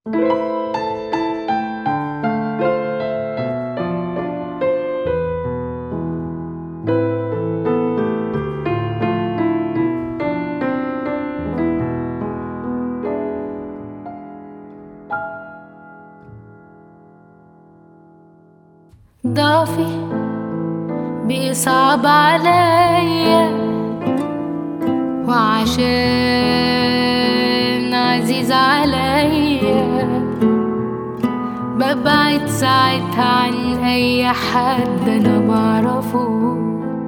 ضعفي بيصعب عليا وعشان عزيز عليا ببعد ساعتها عن اي حد انا بعرفه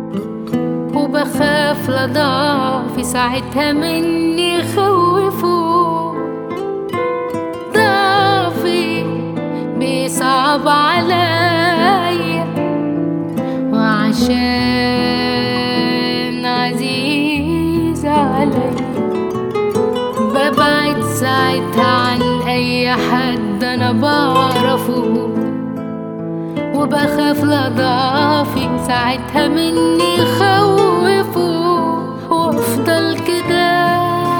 وبخاف لضعفي ساعتها مني يخوفه ضعفي بيصعب عليا وعشان عزيز علي ببعد ساعتها عن اي حد انا بعرفه وبخاف لضعفي ساعتها مني يخوفه وافضل كده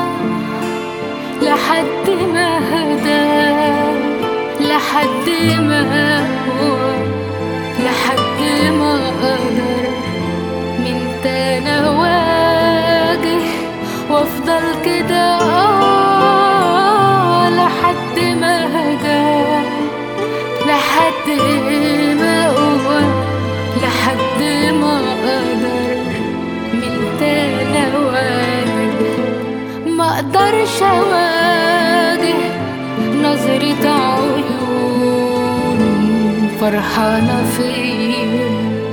لحد ما هدى لحد ما هو لحد ما اقدر من تاني اواجه وافضل كده آه لحد ما هدى لحد ما اقوى لحد ما اقدر من تاني اواجه ما اقدرش اواجه نظرة عيون فرحانة فيا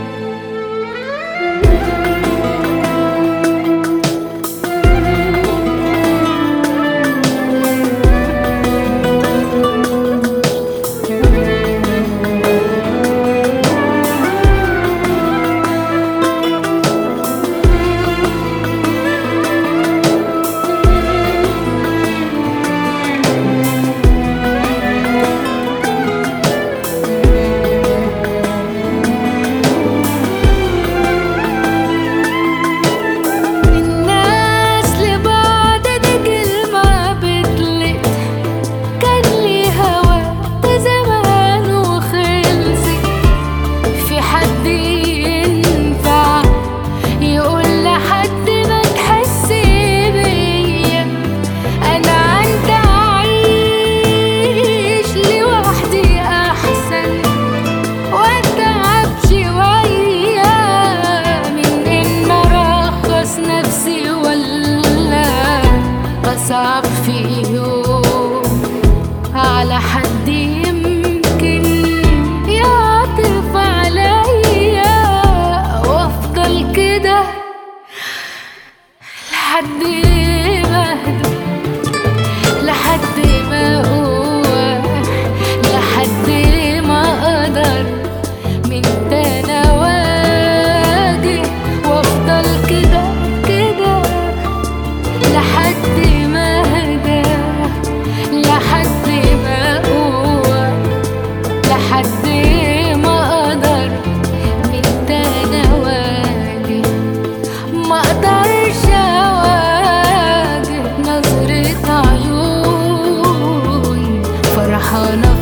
الناس لبعض دي كلمة بتلت كان ليها وقت زمان وخلصت في حد ينفع يقول لحد ما تحس بيا انا عندي اعيش لوحدي احسن واتعب شوية من ان ارخص نفسي ولا بصعب في يوم على حد يمكن يعطف عليا وافضل كده لحد ما اهدى لحد ما اقوى لحد ما اقدر من تاني اواجه وافضل كده كده لحد ما اهدى لحد ما اقوى لحد ما اقدر من تاني اواجه ما اقدرش اواجه نظرة عيون فرحانة